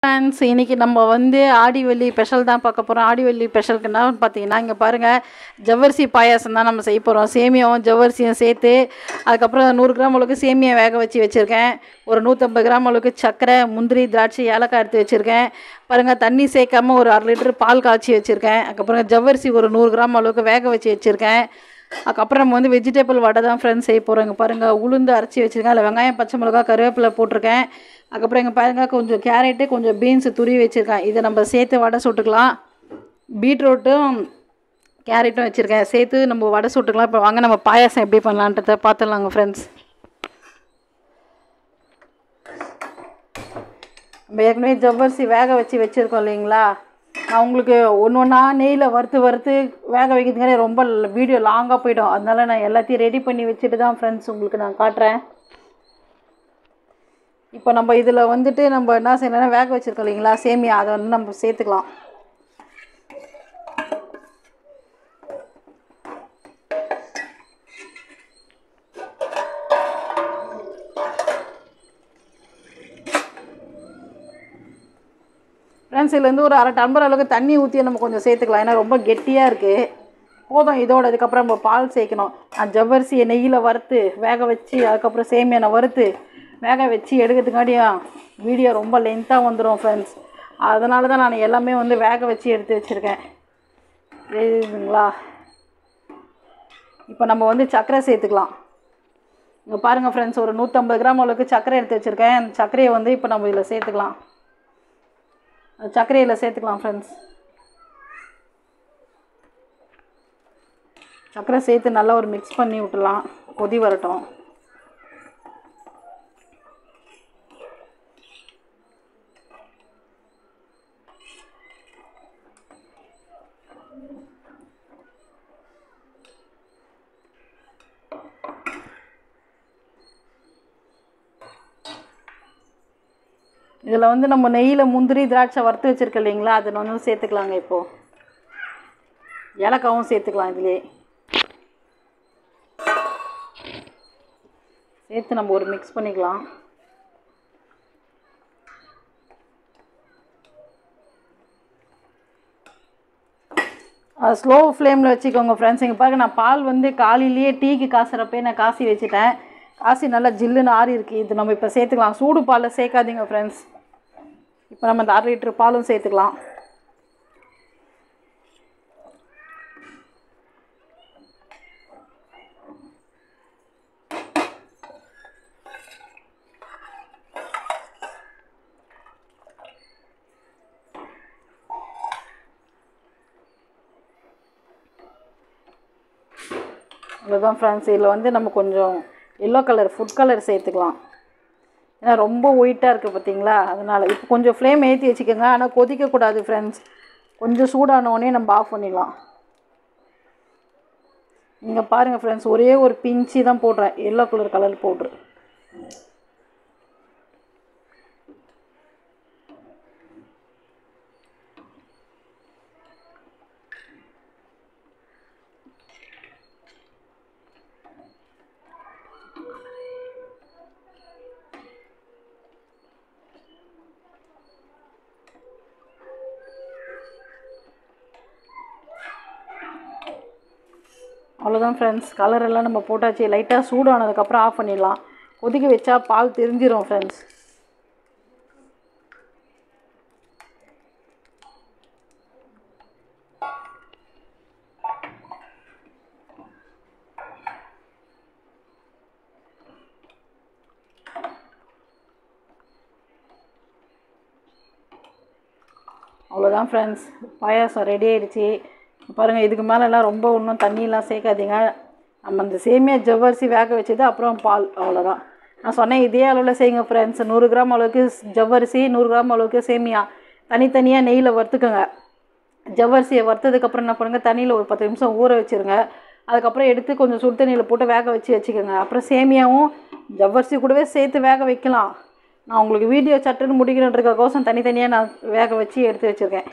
friends இன்றைக்கி நம்ம வந்து ஆடி வெள்ளி ஸ்பெஷல் தான் பார்க்க போகிறோம் ஆடி வெள்ளி ஸ்பெஷலுக்குன்னா பார்த்தீங்கன்னா இங்கே பாருங்கள் ஜவ்வரிசி பாயாசம் தான் நம்ம செய்ய போகிறோம் சேமியாவும் ஜவ்வரிசியும் சேர்த்து அதுக்கப்புறம் நூறு கிராம் அளவுக்கு சேமியா வேக வச்சு வச்சுருக்கேன் ஒரு நூற்றம்பது கிராம் அளவுக்கு சர்க்கரை முந்திரி திராட்சை ஏலக்காய் எடுத்து வச்சுருக்கேன் பாருங்கள் தண்ணி சேர்க்காம ஒரு அரை லிட்டர் பால் காய்ச்சி வச்சுருக்கேன் அதுக்கப்புறம் ஜவ்வரிசி ஒரு நூறு கிராம் அளவுக்கு வேக வச்சு வச்சுருக்கேன் அதுக்கப்புறம் நம்ம வந்து வெஜிடபிள் வடை தான் ஃப்ரெண்ட்ஸ் செய்ய போகிறோம் இங்கே பாருங்கள் உளுந்து அரைச்சி வச்சுருக்கேன் அதில் வெங்காயம் பச்சை மிளகா கருவேப்பிலை போட்டிருக்கேன் அதுக்கப்புறம் இங்கே பாருங்கள் கொஞ்சம் கேரட்டு கொஞ்சம் பீன்ஸு துருவி வச்சுருக்கேன் இதை நம்ம சேர்த்து வடை சுட்டுக்கலாம் பீட்ரூட்டும் கேரட்டும் வச்சுருக்கேன் சேர்த்து நம்ம வடை சுட்டுக்கலாம் இப்போ வாங்க நம்ம பாயாசம் எப்படி பண்ணலான்றத பார்த்துடலாங்க ஃப்ரெண்ட்ஸ் நம்ம ஏற்கனவே ஜவ்வரிசி வேக வச்சு வச்சுருக்கோம் இல்லைங்களா நான் உங்களுக்கு ஒன்று ஒன்றா நெய்யில் வறுத்து வறுத்து வேக வைக்கிறதுக்கான ரொம்ப வீடியோ லாங்காக போயிடும் அதனால நான் எல்லாத்தையும் ரெடி பண்ணி வச்சுட்டு தான் ஃப்ரெண்ட்ஸ் உங்களுக்கு நான் காட்டுறேன் இப்போ நம்ம இதில் வந்துட்டு நம்ம என்ன செய்யணும்னா வேக வச்சுருக்கோம் இல்லைங்களா சேமியா அதை வந்து நம்ம சேர்த்துக்கலாம் ஃப்ரெண்ட்ஸ் இதுலேருந்து ஒரு அரை டம்பர் அளவுக்கு தண்ணி ஊற்றி நம்ம கொஞ்சம் சேர்த்துக்கலாம் ஏன்னா ரொம்ப கெட்டியாக இருக்குது போதும் இதோட அதுக்கப்புறம் நம்ம பால் சேர்க்கணும் நான் ஜவ்வரிசியை நெய்யில் வறுத்து வேக வச்சு அதுக்கப்புறம் சேமியானை வறுத்து வேக வச்சு எடுக்கிறதுக்காட்டியும் வீடியோ ரொம்ப லென்த்தாக வந்துடும் ஃப்ரெண்ட்ஸ் அதனால தான் நான் எல்லாமே வந்து வேக வச்சு எடுத்து வச்சுருக்கேன் தெரியுதுங்களா இப்போ நம்ம வந்து சர்க்கரை சேர்த்துக்கலாம் இங்கே பாருங்கள் ஃப்ரெண்ட்ஸ் ஒரு நூற்றம்பது கிராம் அளவுக்கு சர்க்கரை எடுத்து வச்சுருக்கேன் அந்த சர்க்கரையை வந்து இப்போ நம்ம இதில் சேர்த்துக்கலாம் அந்த சர்க்கரையில் சேர்த்துக்கலாம் ஃப்ரெண்ட்ஸ் சர்க்கரை சேர்த்து நல்லா ஒரு மிக்ஸ் பண்ணி விட்டுலாம் கொதி வரட்டும் இதில் வந்து நம்ம நெய்யில் முந்திரி திராட்சை வறுத்து வச்சுருக்க இல்லைங்களா அதை வந்து சேர்த்துக்கலாங்க இப்போது ஏலக்காவும் சேர்த்துக்கலாம் இதிலே சேர்த்து நம்ம ஒரு மிக்ஸ் பண்ணிக்கலாம் அது ஸ்லோ ஃப்ளேமில் வச்சுக்கோங்க ஃப்ரெண்ட்ஸ் இங்கே பாருங்க நான் பால் வந்து காலையிலேயே டீக்கு காசுறப்பே நான் காசி வச்சுட்டேன் காசி நல்லா ஜில்லுன்னு ஆறி இருக்குது இது நம்ம இப்போ சேர்த்துக்கலாம் சூடு பாலில் சேர்க்காதீங்க ஃப்ரெண்ட்ஸ் இப்போ நம்ம இந்த அரை லிட்டர் பாலும் சேர்த்துக்கலாம் அவ்வளோதான் ஃப்ரெண்ட்ஸ் இதில் வந்து நம்ம கொஞ்சம் எல்லோ கலர் ஃபுட் கலர் சேர்த்துக்கலாம் ஏன்னா ரொம்ப ஒயிட்டாக இருக்குது பார்த்தீங்களா அதனால் இப்போ கொஞ்சம் ஃப்ளேம் ஏற்றி வச்சுக்கோங்க ஆனால் கொதிக்கக்கூடாது ஃப்ரெண்ட்ஸ் கொஞ்சம் சூடானோடனே நம்ம ஆஃப் பண்ணிடலாம் நீங்கள் பாருங்கள் ஃப்ரெண்ட்ஸ் ஒரே ஒரு பிஞ்சு தான் போடுறேன் எல்லோ கலர் கலர் பவுட்ரு அவ்வளோதான் ஃப்ரெண்ட்ஸ் கலர் எல்லாம் நம்ம போட்டாச்சு லைட்டாக சூடானதுக்கப்புறம் ஆஃப் பண்ணிடலாம் கொதிக்க வச்சா பால் தெரிஞ்சிரும் ஃப்ரெண்ட்ஸ் அவ்வளோதான் ஃப்ரெண்ட்ஸ் பாயாசம் ரெடி ஆயிடுச்சு பாருங்கள் இதுக்கு மேலெல்லாம் ரொம்ப இன்னும் தண்ணியெலாம் சேர்க்காதீங்க நம்ம அந்த சேமியா ஜவ்வரிசி வேக வச்சது அப்புறம் பால் அவ்வளோதான் நான் சொன்னேன் இதே அளவில் செய்யுங்க ஃப்ரெண்ட்ஸ் நூறு கிராம் அளவுக்கு ஜவ்வரிசி நூறு கிராம் அளவுக்கு சேமியா தனித்தனியாக நெய்யில் வறுத்துக்கோங்க ஜவ்வரிசியை வறுத்ததுக்கப்புறம் என்ன பண்ணுங்கள் தண்ணியில் ஒரு பத்து நிமிஷம் ஊற வச்சுருங்க அதுக்கப்புறம் எடுத்து கொஞ்சம் சுடு தண்ணியில் போட்டு வேக வச்சு வச்சுக்கோங்க அப்புறம் சேமியாவும் ஜவ்வரிசி கூடவே சேர்த்து வேக வைக்கலாம் நான் உங்களுக்கு வீடியோ சட்டுன்னு முடிக்கணுன்றதுக்கோசம் தனித்தனியாக நான் வேக வச்சு எடுத்து வச்சுருக்கேன்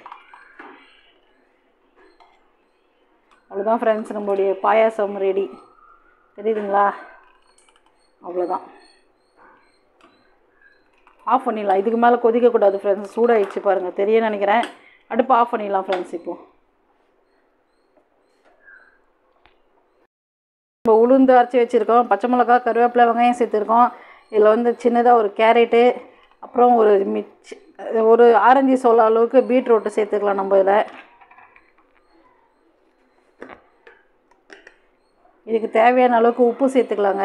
அவ்வளோதான் ஃப்ரெண்ட்ஸ் நம்மளுடைய பாயாசம் ரெடி தெரியுதுங்களா அவ்வளோதான் ஆஃப் பண்ணிடலாம் இதுக்கு மேலே கொதிக்கக்கூடாது ஃப்ரெண்ட்ஸ் சூடாயிடுச்சு பாருங்கள் தெரிய நினைக்கிறேன் அடுப்பு ஆஃப் பண்ணிடலாம் ஃப்ரெண்ட்ஸ் இப்போது இப்போ உளுந்து அரைச்சி வச்சுருக்கோம் பச்சை மிளகா கருவேப்பிலை வெங்காயம் சேர்த்துருக்கோம் இதில் வந்து சின்னதாக ஒரு கேரட்டு அப்புறம் ஒரு மிச் ஒரு ஆரஞ்சு சோள அளவுக்கு பீட்ரூட்டு சேர்த்துக்கலாம் நம்ம இதில் இதுக்கு தேவையான அளவுக்கு உப்பு சேர்த்துக்கலாங்க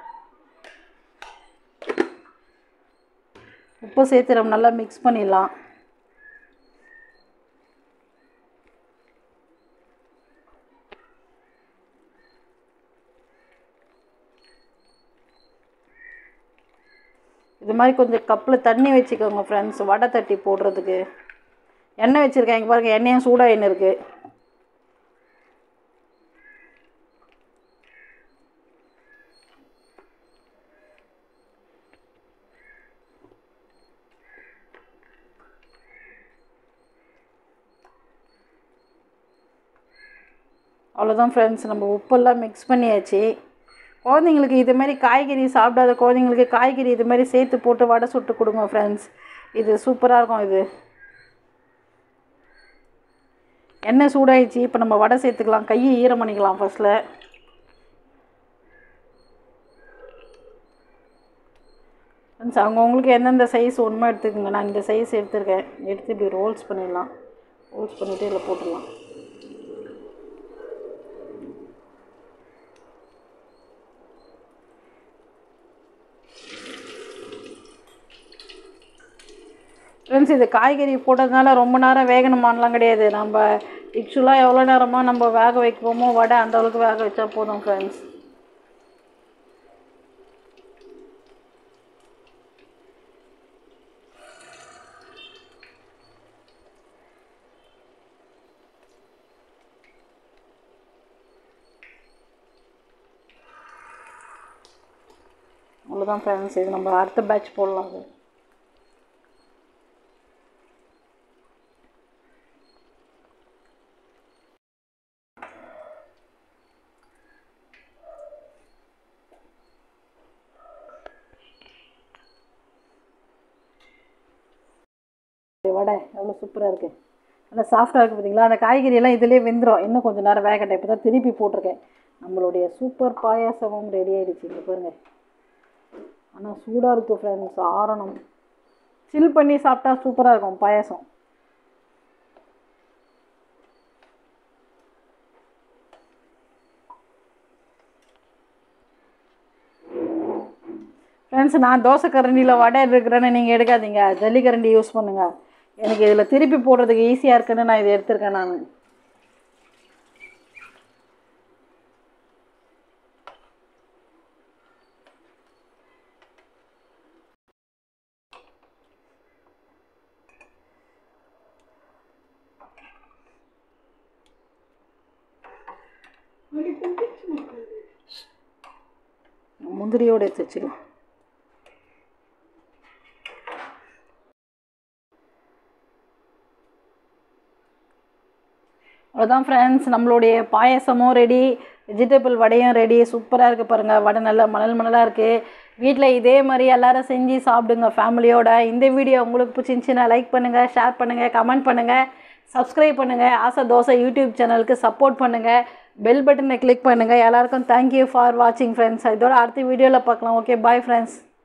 உப்பு சேர்த்து நம்ம நல்லா மிக்ஸ் பண்ணிடலாம் இது மாதிரி கொஞ்சம் கப்பில் தண்ணி வச்சுக்கோங்க ஃப்ரெண்ட்ஸ் வடை தட்டி போடுறதுக்கு எண்ணெய் வச்சுருக்கேன் இங்கே பாருங்கள் எண்ணெயும் சூடாக எண்ணெய் இருக்குது அவ்வளோதான் ஃப்ரெண்ட்ஸ் நம்ம உப்பெல்லாம் மிக்ஸ் பண்ணியாச்சு குழந்தைங்களுக்கு இது மாதிரி காய்கறி சாப்பிடாத குழந்தைங்களுக்கு காய்கறி இது மாதிரி சேர்த்து போட்டு வடை சுட்டு கொடுங்க ஃப்ரெண்ட்ஸ் இது சூப்பராக இருக்கும் இது எண்ணெய் சூடாயிடுச்சு இப்போ நம்ம வடை சேர்த்துக்கலாம் கையை ஈரம் பண்ணிக்கலாம் ஃபஸ்ட்டில் ஃப்ரெண்ட்ஸ் அவங்கவுங்களுக்கு எந்தெந்த சைஸ் ஒன்றுமே எடுத்துக்கோங்க நான் இந்த சைஸ் எடுத்திருக்கேன் எடுத்து இப்படி ரோல்ஸ் பண்ணிடலாம் ரோல்ஸ் பண்ணிவிட்டு இதில் போட்டுடலாம் ஃப்ரெண்ட்ஸ் இது காய்கறி போட்டதுனால ரொம்ப நேரம் வேகணுமான்லாம் கிடையாது நம்ம ஆக்சுவலாக எவ்வளோ நேரமாக நம்ம வேக வைப்போமோ வடை அந்த அளவுக்கு வேக வச்சா போதும் ஃப்ரெண்ட்ஸ் அவ்வளோதான் ஃப்ரெண்ட்ஸ் இது நம்ம அடுத்த பேட்ச் போடலாம் அது வடை எவ்வளோ சூப்பராக இருக்குது நல்லா சாஃப்டாக இருக்குது பார்த்தீங்களா அந்த காய்கறியெல்லாம் இதிலே வெந்துடும் இன்னும் கொஞ்சம் நேரம் வேகட்டும் இப்போ தான் திருப்பி போட்டிருக்கேன் நம்மளுடைய சூப்பர் பாயாசமும் ரெடி ஆகிடுச்சு இங்கே பாருங்கள் ஆனால் சூடாக இருக்குது ஃப்ரெண்ட்ஸ் ஆறணும் சில் பண்ணி சாப்பிட்டா சூப்பராக இருக்கும் பாயாசம் ஃப்ரெண்ட்ஸ் நான் தோசை கரண்டியில் வடை இருக்கிறேன்னு நீங்கள் எடுக்காதீங்க ஜல்லிக்கரண்டி யூஸ் பண்ணுங்கள் எனக்கு இதில் திருப்பி போடுறதுக்கு ஈஸியாக இருக்குன்னு நான் இதை எடுத்திருக்கேன் நான் முந்திரியோடு எடுத்து வச்சுக்கலாம் அவ்வளோதான் ஃப்ரெண்ட்ஸ் நம்மளுடைய பாயசமும் ரெடி வெஜிடபிள் வடையும் ரெடி சூப்பராக இருக்குது பாருங்கள் வடை நல்லா மணல் மணலாக இருக்குது வீட்டில் இதே மாதிரி எல்லாரும் செஞ்சு சாப்பிடுங்க ஃபேமிலியோட இந்த வீடியோ உங்களுக்கு பிடிச்சிருந்துச்சின்னா லைக் பண்ணுங்கள் ஷேர் பண்ணுங்கள் கமெண்ட் பண்ணுங்கள் சப்ஸ்கிரைப் பண்ணுங்கள் ஆசை தோசை யூடியூப் சேனலுக்கு சப்போர்ட் பண்ணுங்கள் பெல் பட்டனை கிளிக் பண்ணுங்கள் எல்லாருக்கும் தேங்க்யூ ஃபார் வாட்சிங் ஃப்ரெண்ட்ஸ் இதோட அடுத்த வீடியோவில் பார்க்கலாம் ஓகே பாய் ஃப்ரெண்ட்ஸ்